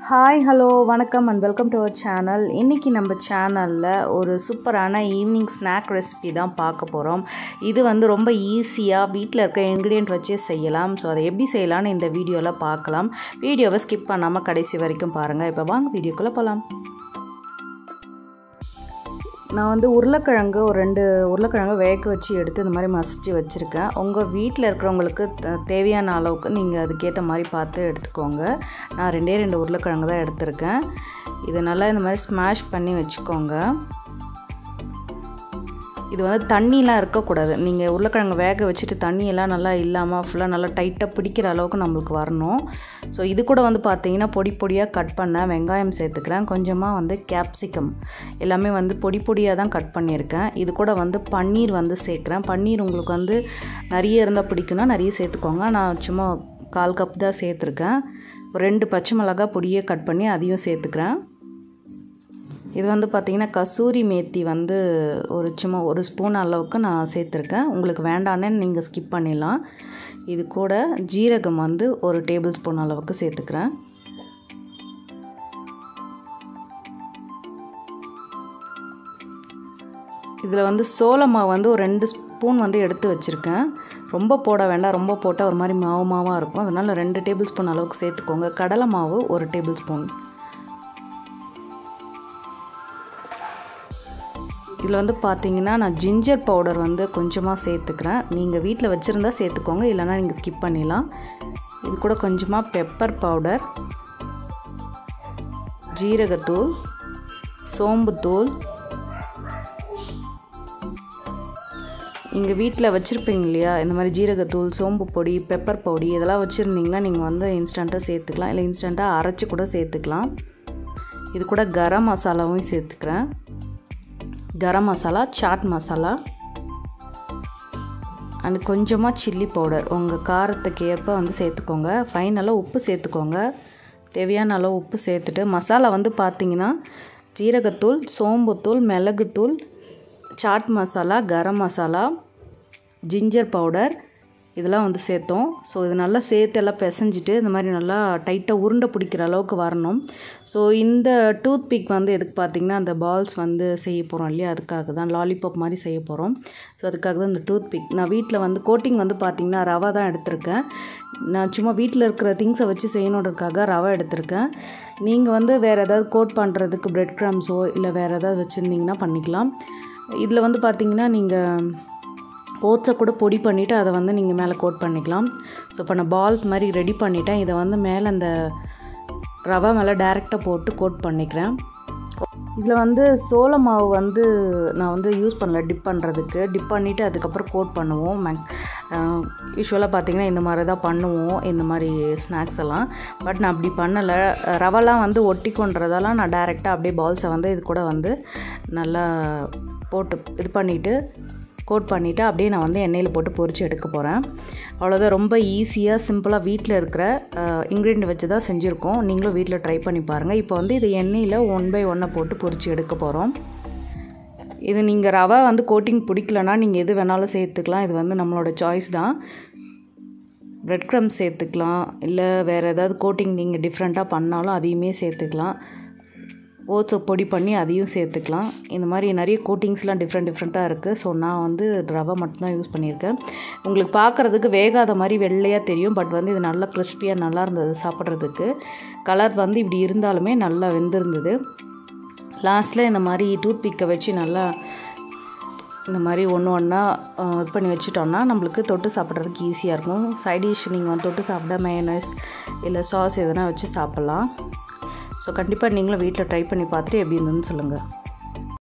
hi hello வணக்கம் and welcome to our channel இன்றைக்கி நம்ம சேனலில் ஒரு சூப்பரான ஈவினிங் ஸ்நாக் ரெசிபி தான் பார்க்க போகிறோம் இது வந்து ரொம்ப ஈஸியாக வீட்டில் இருக்க இன்க்ரீடியன்ட் வச்சே செய்யலாம் ஸோ அதை எப்படி செய்யலாம்னு இந்த வீடியோவில் பார்க்கலாம் வீடியோவை ஸ்கிப் பண்ணாமல் கடைசி வரைக்கும் பாருங்கள் இப்போ வாங்க வீடியோக்குள்ளே போகலாம் நான் வந்து உருளைக்கிழங்கு ஒரு ரெண்டு உருளைக்கிழங்கு வேக வச்சு எடுத்து இந்த மாதிரி மசிச்சு வச்சுருக்கேன் உங்கள் வீட்டில் இருக்கிறவங்களுக்கு தேவையான அளவுக்கு நீங்கள் அதுக்கேற்ற மாதிரி பார்த்து எடுத்துக்கோங்க நான் ரெண்டே ரெண்டு உருளைக்கிழங்கு தான் எடுத்திருக்கேன் இதை நல்லா இந்த மாதிரி ஸ்மாஷ் பண்ணி வச்சுக்கோங்க இது வந்து தண்ணிலாம் இருக்கக்கூடாது நீங்கள் உருளைக்கிழங்கு வேக வச்சுட்டு தண்ணியெல்லாம் நல்லா இல்லாமல் ஃபுல்லாக நல்லா டைட்டாக பிடிக்கிற அளவுக்கு நம்மளுக்கு வரணும் ஸோ இது கூட வந்து பார்த்தீங்கன்னா பொடி பொடியாக கட் பண்ண வெங்காயம் சேர்த்துக்கிறேன் கொஞ்சமாக வந்து கேப்சிகம் எல்லாமே வந்து பொடி பொடியாக தான் கட் பண்ணியிருக்கேன் இது கூட வந்து பன்னீர் வந்து சேர்க்குறேன் பன்னீர் உங்களுக்கு வந்து நிறைய இருந்தால் பிடிக்குன்னா நிறைய சேர்த்துக்கோங்க நான் சும்மா கால் கப் தான் சேர்த்துருக்கேன் ஒரு ரெண்டு பச்சை மிளகா பொடியே கட் பண்ணி அதையும் சேர்த்துக்கிறேன் இது வந்து பார்த்திங்கன்னா கசூரி மேத்தி வந்து ஒரு சும்மா ஒரு ஸ்பூன் அளவுக்கு நான் சேர்த்துருக்கேன் உங்களுக்கு வேண்டான்னு நீங்கள் ஸ்கிப் பண்ணிடலாம் இது கூட ஜீரகம் வந்து ஒரு டேபிள் ஸ்பூன் அளவுக்கு சேர்த்துக்கிறேன் இதில் வந்து சோளமாவு வந்து ஒரு ரெண்டு ஸ்பூன் வந்து எடுத்து வச்சுருக்கேன் ரொம்ப போட வேண்டாம் ரொம்ப போட்டால் ஒரு மாதிரி மாவு மாவாக இருக்கும் அதனால் ரெண்டு டேபிள் ஸ்பூன் அளவுக்கு சேர்த்துக்கோங்க கடலை மாவு ஒரு டேபிள் ஸ்பூன் இதில் வந்து பார்த்தீங்கன்னா நான் ஜிஞ்சர் பவுடர் வந்து கொஞ்சமாக சேர்த்துக்கிறேன் நீங்கள் வீட்டில் வச்சுருந்தா சேர்த்துக்கோங்க இல்லைனா நீங்கள் ஸ்கிப் பண்ணிடலாம் இது கூட கொஞ்சமாக பெப்பர் பவுடர் ஜீரகத்தூள் சோம்புத்தூள் நீங்கள் வீட்டில் வச்சுருப்பீங்க இல்லையா இந்த மாதிரி ஜீரகத்தூள் சோம்பு பொடி பெப்பர் பொடி இதெல்லாம் வச்சுருந்தீங்கன்னா நீங்கள் வந்து இன்ஸ்டண்ட்டாக சேர்த்துக்கலாம் இல்லை இன்ஸ்டண்ட்டாக அரைச்சி கூட சேர்த்துக்கலாம் இது கூட கரம் மசாலாவும் சேர்த்துக்கிறேன் கரம் மசாலா சாட் மசாலா அண்ட் கொஞ்சமாக சில்லி பவுடர் உங்கள் காரத்துக்கு ஏற்ப வந்து சேர்த்துக்கோங்க ஃபைனலாக உப்பு சேர்த்துக்கோங்க தேவையான அளவு உப்பு சேர்த்துட்டு மசாலா வந்து பார்த்திங்கன்னா ஜீரகத்தூள் சோம்புத்தூள் மிளகுத்தூள் சாட் மசாலா கரம் மசாலா ஜிஞ்சர் பவுடர் இதெல்லாம் வந்து சேர்த்தோம் ஸோ இது நல்லா சேர்த்து எல்லாம் பிசைஞ்சிட்டு இந்த மாதிரி நல்லா டைட்டாக உருண்டை பிடிக்கிற அளவுக்கு வரணும் ஸோ இந்த டூத் பிக் வந்து எதுக்கு பார்த்திங்கன்னா அந்த பால்ஸ் வந்து செய்ய போகிறோம் இல்லையா அதுக்காக தான் லாலிபாப் மாதிரி செய்ய போகிறோம் ஸோ அதுக்காக தான் இந்த டூத் பிக் நான் வீட்டில் வந்து கோட்டிங் வந்து பார்த்திங்கன்னா ரவா தான் எடுத்திருக்கேன் நான் சும்மா வீட்டில் இருக்கிற திங்ஸை வச்சு செய்யணுன்றதுக்காக ரவை எடுத்திருக்கேன் நீங்கள் வந்து வேறு ஏதாவது கோட் பண்ணுறதுக்கு ப்ரெட் க்ரம்ஸோ இல்லை வேறு ஏதாவது வச்சுருந்தீங்கன்னா பண்ணிக்கலாம் இதில் வந்து பார்த்திங்கன்னா நீங்கள் ஓட்ஸை கூட பொடி பண்ணிவிட்டு அதை வந்து நீங்கள் மேலே கோட் பண்ணிக்கலாம் ஸோ இப்போ நான் பால்ஸ் மாதிரி ரெடி பண்ணிவிட்டேன் இதை வந்து மேலே அந்த ரவை மேலே டேரெக்டாக போட்டு கோட் பண்ணிக்கிறேன் இதில் வந்து சோள மாவு வந்து நான் வந்து யூஸ் பண்ணல டிப் பண்ணுறதுக்கு டிப் பண்ணிவிட்டு அதுக்கப்புறம் கோட் பண்ணுவோம் மேக் யூஸ்வலாக பார்த்திங்கன்னா இந்த மாதிரி தான் பண்ணுவோம் இந்த மாதிரி ஸ்நாக்ஸ் எல்லாம் பட் நான் அப்படி பண்ணலை ரவெல்லாம் வந்து ஒட்டி கொண்டுறதெல்லாம் நான் டேரெக்டாக அப்படியே பால்ஸை வந்து இது கூட வந்து நல்லா போட்டு இது பண்ணிவிட்டு கோட் பண்ணிவிட்டு அப்படியே நான் வந்து எண்ணெயில் போட்டு பொரித்து எடுக்க போகிறேன் அவ்வளோதான் ரொம்ப ஈஸியாக சிம்பிளாக வீட்டில் இருக்கிற இன்க்ரீடியன்ட் வச்சு தான் செஞ்சுருக்கோம் நீங்களும் வீட்டில் ட்ரை பண்ணி பாருங்கள் இப்போ வந்து இது எண்ணெயில் ஒன் பை ஒன்னை போட்டு பொரித்து எடுக்க போகிறோம் இது நீங்கள் ரவை வந்து கோட்டிங் பிடிக்கலனா நீங்கள் எது வேணாலும் சேர்த்துக்கலாம் இது வந்து நம்மளோட சாய்ஸ் தான் ப்ரெட் க்ரம் சேர்த்துக்கலாம் இல்லை வேறு ஏதாவது கோட்டிங் நீங்கள் டிஃப்ரெண்ட்டாக பண்ணாலும் அதையுமே சேர்த்துக்கலாம் ஓட்ஸை பொடி பண்ணி அதையும் சேர்த்துக்கலாம் இந்த மாதிரி நிறைய கோட்டிங்ஸ்லாம் டிஃப்ரெண்ட் டிஃப்ரெண்ட்டாக இருக்குது ஸோ நான் வந்து ரவை மட்டும்தான் யூஸ் பண்ணியிருக்கேன் உங்களுக்கு பார்க்குறதுக்கு வேகாத மாதிரி வெள்ளையாக தெரியும் பட் வந்து இது நல்லா கிறிஸ்பியாக நல்லா இருந்தது சாப்பிட்றதுக்கு கலர் வந்து இப்படி இருந்தாலுமே நல்லா வெந்திருந்தது லாஸ்ட்டில் இந்த மாதிரி டூத் பிக்கை வச்சு நல்லா இந்த மாதிரி ஒன்று ஒன்றா இது பண்ணி வச்சுட்டோம்னா நம்மளுக்கு தொட்டு சாப்பிட்றதுக்கு ஈஸியாக இருக்கும் சைட் டிஷ் நீங்கள் வந்து தொட்டு சாப்பிட மேனஸ் இல்லை சாஸ் எதனா வச்சு சாப்பிட்லாம் ஸோ கண்டிப்பாக நீங்களும் வீட்டில் ட்ரை பண்ணி பார்த்துட்டு எப்படி இருந்ததுன்னு சொல்லுங்கள்